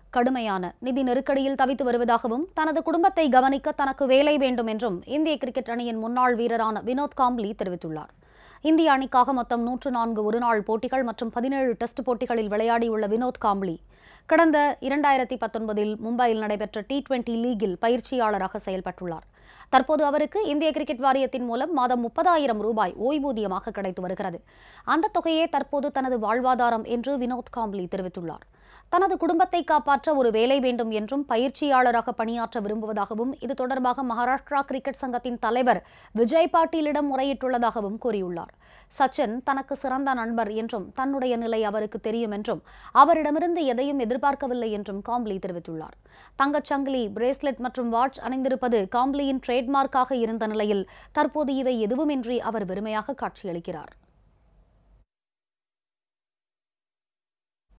கடுமையான நிதி நெருக்கடியில் தவித்து வருவதாகவும் தனது குடும்பத்தை கவனிக்க தனக்கு வேலை வேண்டும் என்றும் இந்திய கிரிக்கெட் அணியின் முன்னாள் வீரரான வினோத் காம்ப்ளி தெரிவித்துள்ளார் இந்திய அணிக்காக மொத்தம் நூற்று நான்கு ஒருநாள் போட்டிகள் மற்றும் பதினேழு டெஸ்ட் போட்டிகளில் விளையாடியுள்ள வினோத் காம்ப்ளி கடந்த இரண்டாயிரத்தி பத்தொன்பதில் மும்பையில் நடைபெற்ற டி டுவெண்டி லீகில் பயிற்சியாளராக செயல்பட்டுள்ளார் தற்போது அவருக்கு இந்திய கிரிக்கெட் வாரியத்தின் மூலம் மாதம் முப்பதாயிரம் ரூபாய் ஓய்வூதியமாக கிடைத்து வருகிறது அந்த தொகையே தற்போது தனது வாழ்வாதாரம் என்று வினோத் காம்ப்ளி தெரிவித்துள்ளார் தனது குடும்பத்தை காப்பாற்ற ஒரு வேலை வேண்டும் என்றும் பயிற்சியாளராக பணியாற்ற விரும்புவதாகவும் இது தொடர்பாக மகாராஷ்டிரா கிரிக்கெட் சங்கத்தின் தலைவர் விஜய் பாட்டீலிடம் முறையிட்டுள்ளதாகவும் கூறியுள்ளார் சச்சின் தனக்கு சிறந்த நண்பர் என்றும் தன்னுடைய நிலை அவருக்கு தெரியும் என்றும் அவரிடமிருந்து எதையும் எதிர்பார்க்கவில்லை என்றும் காம்ப்ளி தெரிவித்துள்ளார் தங்கச் சங்கிலி பிரேஸ்லெட் மற்றும் வாட்ச் அணிந்திருப்பது காம்ப்ளியின் ட்ரேட்மார்க்காக இருந்த நிலையில் தற்போது இவை எதுவுமின்றி அவர் வெறுமையாக காட்சியளிக்கிறார்